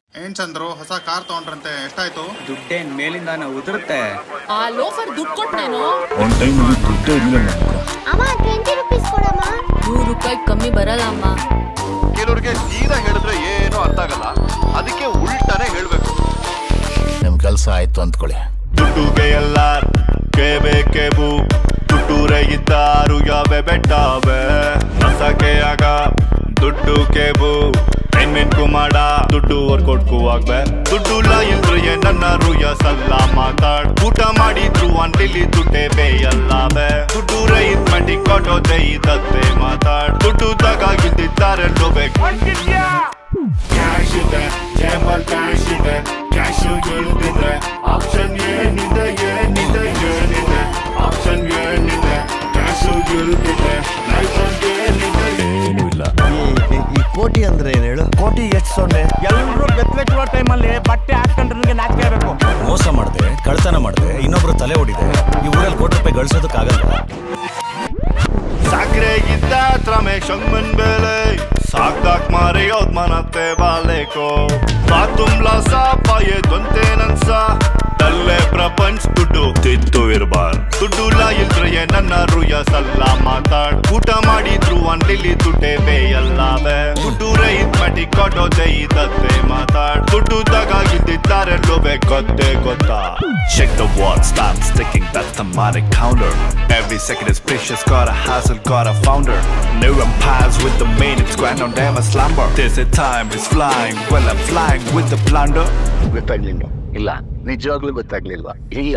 ಏನ್ ಚಂದ್ರು ಹೊಸ ಕಾರ್ ತಗೊಂಡ್ರಂತೆ ಎಷ್ಟಾಯ್ತು ದುಡ್ಡೇನ್ ಮೇಲಿಂದಾನ ಉದುರುತ್ತೆ ಆ ಲೋಫರ್ ದುಡ್ಡು ಕೊಟ್ನೇನೋ ಒಂದು ಟೈಮಲ್ಲಿ ದುಡ್ಡೇ ಇರಲಿಲ್ಲ ನನ್ನ ಹತ್ರ ಅಮ್ಮ ಟ್ವೆಂಟಿ ರುಪೀಸ್ ಕೊಡಮ್ಮ ನೂರು ರೂಪಾಯಿ ಕಮ್ಮಿ ಬರಲ್ಲ ಅಮ್ಮ ಕೆಲವ್ರಿಗೆ ಸೀದಾ ಹೇಳಿದ್ರೆ ಏನು ಅರ್ಥ ಆಗಲ್ಲ ಅದಕ್ಕೆ ಉಲ್ಟಾನೇ ಹೇಳ್ಬೇಕು ನಿಮ್ಮ ಕೆಲಸ ಆಯ್ತು ಅಂದ್ಕೊಳ್ಳಿ ದುಡ್ಡುಗೆ ಎಲ್ಲ ಕೇಬೇಕೇಬು ದುಡ್ಡೂರೇ ಇದ್ದಾರು ಯಾವೆ ಬೆಟ್ಟಾವೆ ನಸಕೆ ಆಗ ದುಡ್ಡು ಕೇಬು ಪೇಮೆಂಟ್ಗೂ ಮಾಡ ದುಡ್ಡು ವರ್ಕೌಟ್ಗೂ ಆಗ್ಬೆ ದುಡ್ಡು ಇಲ್ಲ ಇಲ್ದ್ರೆ ನನ್ನ ರುಯ ಸಲ್ಲ ಮಾತಾಡ್ ಊಟ ಮಾಡಿದ್ರು ಅಂಗಡಿಲಿ ದುಡ್ಡೇ ಬೇಯಲ್ಲವೆ ದುಡ್ಡು ರೈತ್ ಮಾಡಿ ಕೊಡೋದೇ ಇದತ್ತೆ ಮಾತಾಡ್ ದುಡ್ಡು ತಗಾಗಿದ್ದಿದ್ದಾರೆ ಬೇಕು ಕ್ಯಾಶ್ ಇದೆ ಜೇಬಲ್ ಕ್ಯಾಶ್ ಇದೆ ಕ್ಯಾಶ್ ಇಳಿದಿದ್ರೆ ಆಪ್ಷನ್ ಏನಿದೆ ಏನಿದೆ ಏನಿದೆ ಆಪ್ಷನ್ ಏನಿದೆ ಕ್ಯಾಶ್ ಇಳಿದಿದ್ರೆ ಲೈಫ್ ಏನಿದೆ ಏನೂ ಇಲ್ಲ ಈ ಕೋಟಿ ಅಂದ್ರೆ ಏನ್ ಹೇಳು ಕೋಟಿ ಎಷ್ಟು ಸೊನ್ನೆ ಎಲ್ಲರೂ ಬೆತ್ತಲೆಚ್ಚುವ ಟೈಮಲ್ಲಿ ಬಟ್ಟೆ ಹಾಕೊಂಡ್ರೆ ನನಗೆ ನಾಚಿಕೆ ಆಗಬೇಕು ಮೋಸ ಮಾಡಿದೆ ಕಳ್ತನ ಮಾಡಿದೆ ಇನ್ನೊಬ್ರು ತಲೆ ಹೊಡಿದೆ ಈ ಊರಲ್ಲಿ ಕೋಟಿ ರೂಪಾಯಿ ಗಳಿಸೋದಕ್ಕಾಗಲ್ಲ ಸಾಕ್ರೆ ಇದ್ದ ರಮೇಶ್ ಅಂಗನ್ ಬೇಲೆ ಸಾಕ್ದಾಕ್ ಮಾರಿ ಯೋದ್ ಮನತ್ತೆ ಬಾಲೇಕೋ ಬಾತುಂಬ್ಲ ಸಾಪಾಯೆ ದೊಂತೆ ನನ್ಸ ತಲ್ಲೆ ಪ್ರಪಂಚ ದುಡ್ಡು ತಿದ್ದು ಇರ್ಬಾರ್ ದುಡ್ಡು ಇಲ್ಲ ಇಲ್ದ್ರೆ ನನ್ನ ರುಯ ಸಲ್ಲ ಮಾತಾಡ್ ಊಟ ಮಾಡಿದ್ರು ಅಂಗಡಿಲಿ ದುಡ್ಡೇ ಬೇಯಲ್ಲವೆ ದುಡ್ಡು ರೈತ್ ಮಾಡಿ ಕೊಡೋದೇ ಇದತ್ತೆ ಮಾತಾಡ್ ದುಡ್ಡು ತಗಾಗಿದ್ದಿದ್ದಾರೆ ಗೊತ್ತೇ ಗೊತ್ತಾ Check the watch, stop sticking, that's the money counter. Every second is precious, got a hustle, got a founder. New empires with the minutes, grind on them a slumber. This is time is flying, well I'm flying with the plunder. ಗೊತ್ತಾಗ್ಲಿಲ್ಲ ಇಲ್ಲ ನಿಜವಾಗ್ಲೂ ಗೊತ್ತಾಗ್ಲಿಲ್ವಾ ಇಲ್ಲ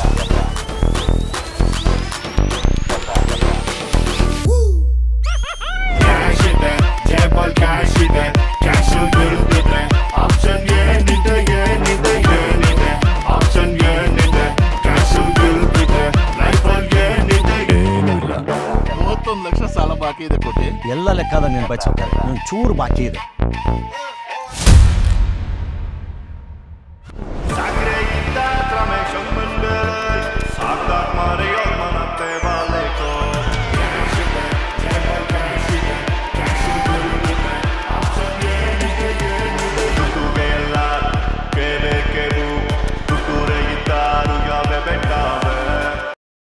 cash ಇದೆ ಜೇಬಲ್ cash ಇದೆ cash ಇಳಿದಿದ್ರೆ option ಏನಿದೆ ಏನಿದೆ ಏನಿದೆ ಆಪ್ಷನ್ ಏನಿದೆ ಕ್ಯಾಶ್ ಇಳಿದಿದ್ರೆ ಲೈಫ್ ಏನಿದೆ ಏನೂ ಇಲ್ಲ ಮೂವತ್ತೊಂದು ಲಕ್ಷ ಸಾಲ ಬಾಕಿ ಇದೆ ಕೋಟಿ ಎಲ್ಲ ಲೆಕ್ಕದ ನೀನು ಬಚ್ಚಿರ್ತಾರೆ ಚೂರು ಬಾಕಿ ಇದೆ